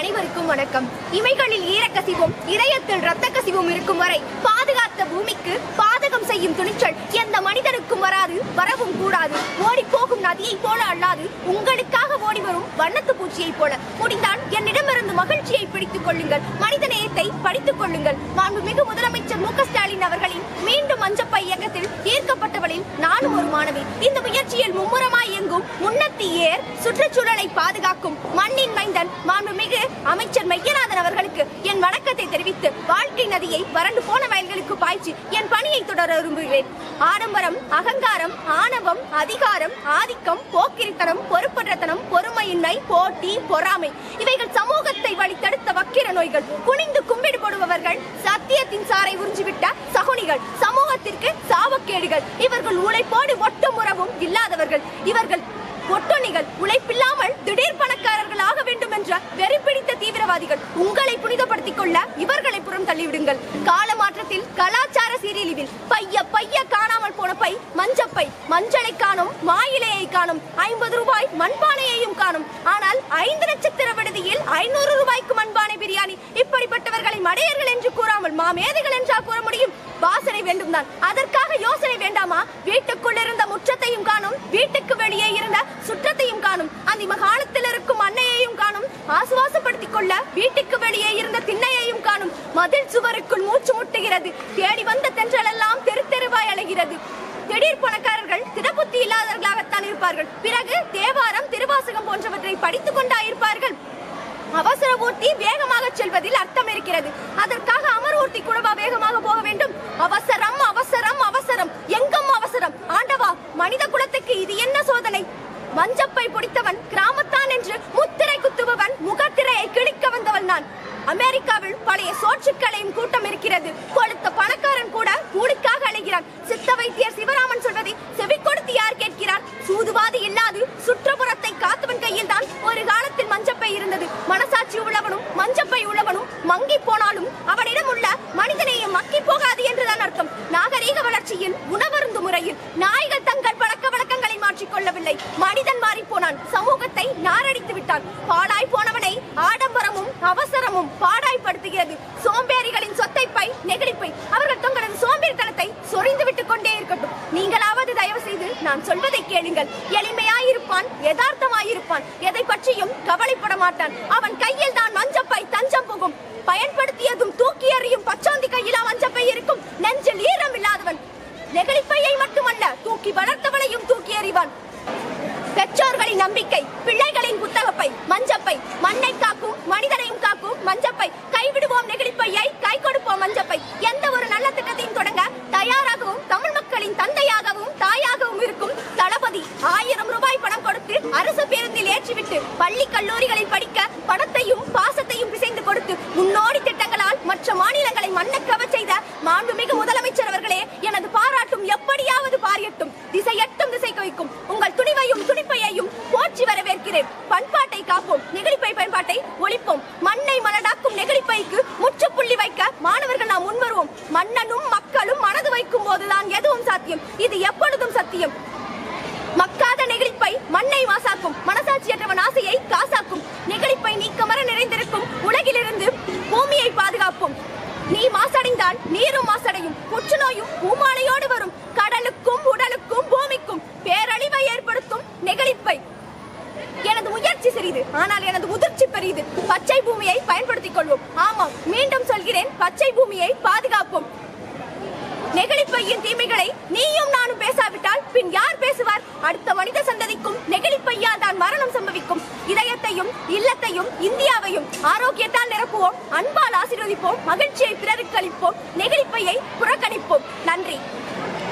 அனைவருக்கும் வணக்கம் இமைகளில் ஈரக்கசிவும் இதயத்தில் இரத்த கசிவும் இருக்கும் வரை பாதுகாத்த பூமிக்கு பாதகம் செய்யும் துணிச்சல் எந்த மனிதனுக்கும் வராது வரவும் கூடாது ஓடி போகும் நதியை போல அல்லாது உங்களுக்காக ஓடி வரும் வண்ணத்து பூச்சியை போல முடிந்தால் என்னிடமிருந்து மகிழ்ச்சியை பிடித்துக் கொள்ளுங்கள் மனித நேயத்தை படித்துக் கொள்ளுங்கள் மாண்புமிகு முதலமைச்சர் மு க ஸ்டாலின் அவர்களின் மீண்டும் மஞ்சப்பை இயக்கத்தில் ஈர்க்கப்பட்டவளில் நானும் ஒரு மாணவி இந்த முயற்சியில் மும்முரமாய் இயங்கும் முன்னத்தி ஏர் சுற்றுச்சூழலை பாதுகாக்கும் மண்ணின் மைந்தன் மாண்புமிகு அமைச்சர் மையநாதன் அவர்களுக்கு என் வணக்கத்தை தெரிவித்து வாழ்க்கை நதியை வறண்டு போன வயல்களுக்கு பாய்ச்சி என் பணியை தொடர விரும்புகிறேன் ஆடம்பரம் அகங்காரம் ஆணவம் அதிகாரம் ஆதிக்கம் போக்கிரித்தனம் பொறுப்பற்றத்தனம் பொறுமையின்மை போட்டி பொறாமை இவைகள் சமூகத்தை வழித்தடுத்த வக்கிர நோய்கள் குனிந்து கும்பிடு போடுபவர்கள் சத்தியத்தின் சாரை உறிஞ்சிவிட்ட சகுனிகள் சமூகத்திற்கு சாபக்கேடுகள் இவர்கள் உழைப்போடு ஒட்டும் உறவும் இல்லாதவர்கள் இவர்கள் ஒட்டுண்ணிகள் உழைப்பில்லாமல் திடீர் பணக்காரர்கள் ஆக வேண்டும் என்ற வெறி பிடித்த தீவிரவாதிகள் உங்களை புனிதப்படுத்திக் கொள்ள இவர்களை புறம் தள்ளிவிடுங்கள் கால மாற்றத்தில் கலாச்சார சீரழிவில் பைய பைய காணாமல் போன பை மஞ்சப்பை மஞ்சளை காணும் மாயிலையை காணும் ஐம்பது ரூபாய் மண்பானையையும் காணும் ஆனால் ஐந்து நட்சத்திர விடுதியில் ஐநூறு ரூபாய்க்கு மண்பானை பிரியாணி இப்படிப்பட்டவர்களை மடையர்கள் என்று கூறாமல் மாமேதைகள் என்றா கூற முடியும் வாசனை வேண்டும் தான் அதற்காக யோசனை வேண்டாமா வீட்டுக்குள் இருந்த முற்றத்தையும் காணும் வீட்டுக்கு வெளியே இருந்த சுற்றத்தையும் காணும் அந்த மகாணத்தில் இருக்கும் அன்னையையும் காணும் ஆசுவாசப்படுத்திக் கொள்ள வீட்டுக்கு வெளியே இருந்த திண்ணையையும் காணும் மதில் சுவருக்குள் மூச்சு முட்டுகிறது தேடி வந்த தென்றல் எல்லாம் தெரு தெருவாய் அலைகிறது திடீர் பணக்காரர்கள் திடபுத்தி இல்லாதவர்களாகத்தான் இருப்பார்கள் பிறகு தேவாரம் திருவாசகம் போன்றவற்றை படித்துக் கொண்டா இருப்பார்கள் அவசர ஊர்த்தி வேகமாக செல்வதில் அர்த்தம் இருக்கிறது அதற்காக அமர் ஊர்த்தி கூடவா வேகமாக போக வேண்டும் அவசரம் அவசரம் அவசரம் எங்கும் அவசரம் ஆண்டவா மனித குலத்துக்கு இது என்ன சோதனை மஞ்சப்பை பிடித்தவன் கிராமத்தான் என்று முத்திரை குத்துபவன் முகத்திரையை கிழிக்க வந்தவன் நான் அமெரிக்காவில் பழைய சோற்றுக்களையும் கூட்டம் இருக்கிறது கொளுத்த பணக்காரன் கூட கூலிக்காக அலைகிறான் சித்த வைத்தியர் சிவராமன் சொல்வதை செவி கொடுத்து யார் கேட்கிறார் சூதுவாதி இல்லாது சுற்றுப்புறத்தை காத்தவன் கையில் தான் ஒரு காலத்தில் மஞ்சப்பை இருந்தது மனசாட்சி உள்ளவனும் மஞ்சப்பை உள்ளவனும் மங்கி போனாலும் அவனிடம் உள்ள மனிதனையும் மக்கி போகாது என்றுதான் அர்த்தம் நாகரீக வளர்ச்சியில் உணவருந்து முறையில் நாய்கள் தங்கள் பழக்க வழக்கங்களை மாற்றிக் கொள்ளவில்லை மனிதன் மாறி போனான் சமூகத்தை நாரடித்து விட்டான் பாடாய் போனவனை ஆடம்பரமும் அவசரமும் பாடாய்படுத்துகிறது சோம்பேறிகளின் சொத்தை பை நெகிழிப்பை அவர்கள் தங்களது சோம்பேறித்தனத்தை சொரிந்து விட்டுக் கொண்டே இருக்கட்டும் நீங்களாவது தயவு செய்து நான் சொல்வதை கேளுங்கள் எளிமையாயிருப்பான் யதார்த்தமாயிருப்பான் எதை பற்றியும் கவலைப்பட மாட்டான் அவன் கையில் தான் மஞ்சப்பை தஞ்சம் புகும் பயன்படுத்தியதும் தூக்கி எறியும் பச்சாந்தி கையிலா மஞ்சப்பை இருக்கும் நெஞ்சில் ஈரம் இல்லாதவன் நெகிழிப்பையை மட்டுமல்ல தூக்கி வளர்த்தவளையும் தூக்கி எறிவான் பெற்றோர்களின் நம்பிக்கை பிள்ளைகளின் புத்தகப்பை மஞ்சப்பை மண்ணை காக்கும் மனிதனையும் காக்கும் மஞ்சப்பை கைவிடுவோம் நெகிழிப்பையை கை கொடுப்போம் மஞ்சப்பை எந்த ஒரு நல்ல திட்டத்தையும் தொடங்க தயாராகவும் தமிழ் மக்களின் தந்தையாகவும் தாயாகவும் இருக்கும் தளபதி ஆயிரம் ரூபாய் பணம் கொடுத்து அரசு பேருந்தில் ஏற்றிவிட்டு பள்ளி கல்லூரிகளில் படிக்க பணத்தையும் பாசத்தையும் பிசைந்து கொடுத்து முன்னோடி திட்டங்களால் மற்ற மாநிலங்களை மண்ணக்கவ செய்த மாண்புமிகு முதலமைச்சர் அவர்களே எனது பாராட்டும் எப்படியாவது பாரியட்டும் திசையட்டும் திசை வைக்கும் உங்கள் துணிவையும் துணிப்பையையும் போற்றி வரவேற்கிறேன் பண்பாட்டை காப்போம் நெகிழிப்பை பயன்பாட்டை ஒழிப்போம் மண்ணை மலடாக்கும் நெகிழிப்பைக்கு முற்றுப்புள்ளி வைக்க மாணவர்கள் நாம் முன்வருவோம் மன்னனும் மக்களும் மனது வைக்கும் போதுதான் எதுவும் சாத்தியம் இது எப்பொழுதும் சத்தியம் மக்காத நெகிழிப்பை மண்ணை மாசாக்கும் மனசாட்சியற்றவன் ஆசையை காசாக்கும் நெகிழிப்பை நீக்கமர நிறைந்திருக்கும் உலகிலிருந்து பூமியை பாதுகாப்போம் நீ மாசடைந்தால் நீரும் மாசடையும் புற்றுநோயும் பூமாலையோடு வரும் கடலுக்கும் உடலுக்கும் பூமிக்கும் பேரழிவை ஏற்படுத்தும் நெகிழிப்பை எனது முயற்சி சிறிது ஆனால் எனது முதிர்ச்சி பெரியது பச்சை பூமியை பயன்படுத்திக் கொள்வோம் ஆமாம் மீண்டும் சொல்கிறேன் பச்சை பூமியை பாதுகாப்போம் நெகிழிப்பையின் தீமைகளை நீயும் நானும் பேசாவிட்டால் பின் யார் பேசுவார் அடுத்த மனித சந்ததிக்கும் நெகிழிப்பையால் தான் மரணம் சம்பவிக்கும் இதயத்தையும் இல்லத்தையும் இந்தியாவையும் ஆரோக்கியத்தால் நிரப்புவோம் அன்பால் ஆசீர்வதிப்போம் மகிழ்ச்சியை பிறருக்கு அளிப்போம் நெகிழிப்பையை புறக்கணிப்போம் நன்றி